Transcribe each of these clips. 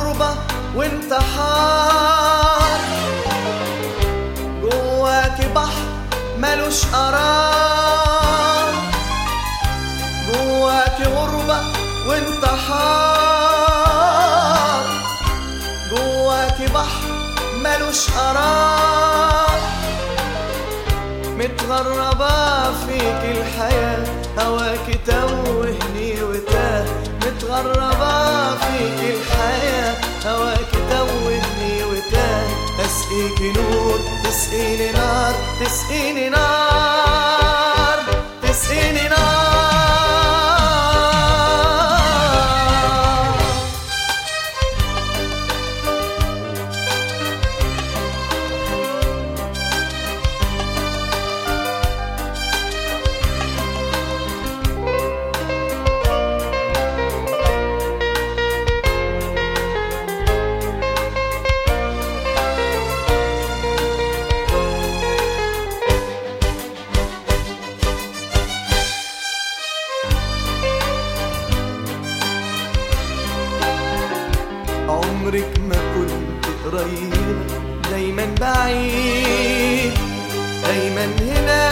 غربة وانتحار جواك بحر ملوش قرار جواك غربة وانتحار جواك بحر ملوش قرار متغربة فيك الحياة هواك توهني وتاه متغربة فيك الحياة هواك توهني وتاه أسقيك نور تسقيني نار تسقيني نار تسقيني نار عمرك ما كنت قريبة دايما بعيد دايما هنا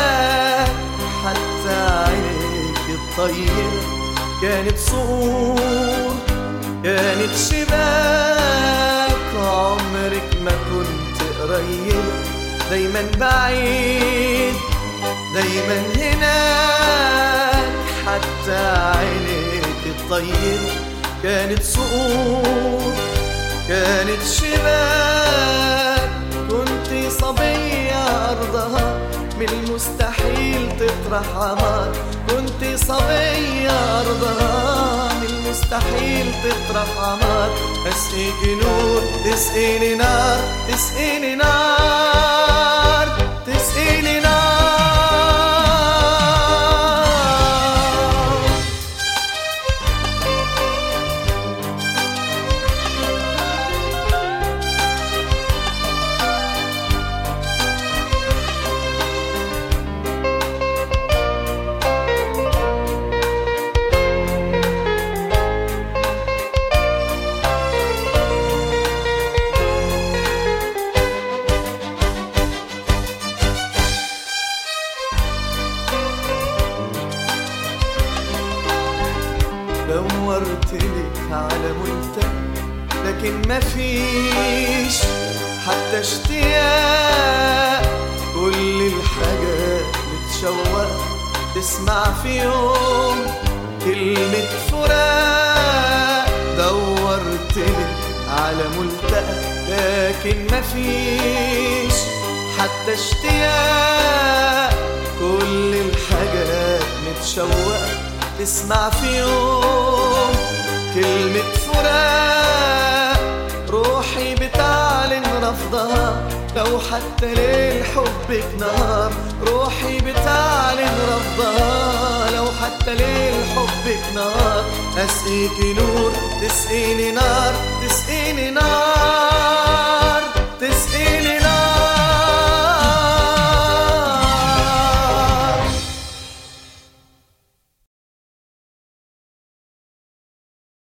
حتى عينيك الطيبة كانت صور كانت شباك عمرك ما كنت قريبة دايما بعيد دايما هناك حتى عينيك الطيبة كانت صقور كانت شباك كنت صبية أرضها من المستحيل تطرح عمار كنت صبية أرضها من المستحيل تطرح عمار أسقيك نور تسقيني نار تسقيني نار تسقيني نار دورت لك على منتهى لكن مفيش حتى اشتياق كل الحاجات متشوقة تسمع في يوم كلمة فراق دورت لك على ملتقى لكن مفيش حتى اشتياق كل الحاجات متشوقة تسمع في يوم كلمة فراق روحي بتعلن رفضها لو حتى ليل حبك نهار روحي بتعلن رفضها لو حتى ليل حبك نهار أسقيكي نور تسقيني نار تسقيني نار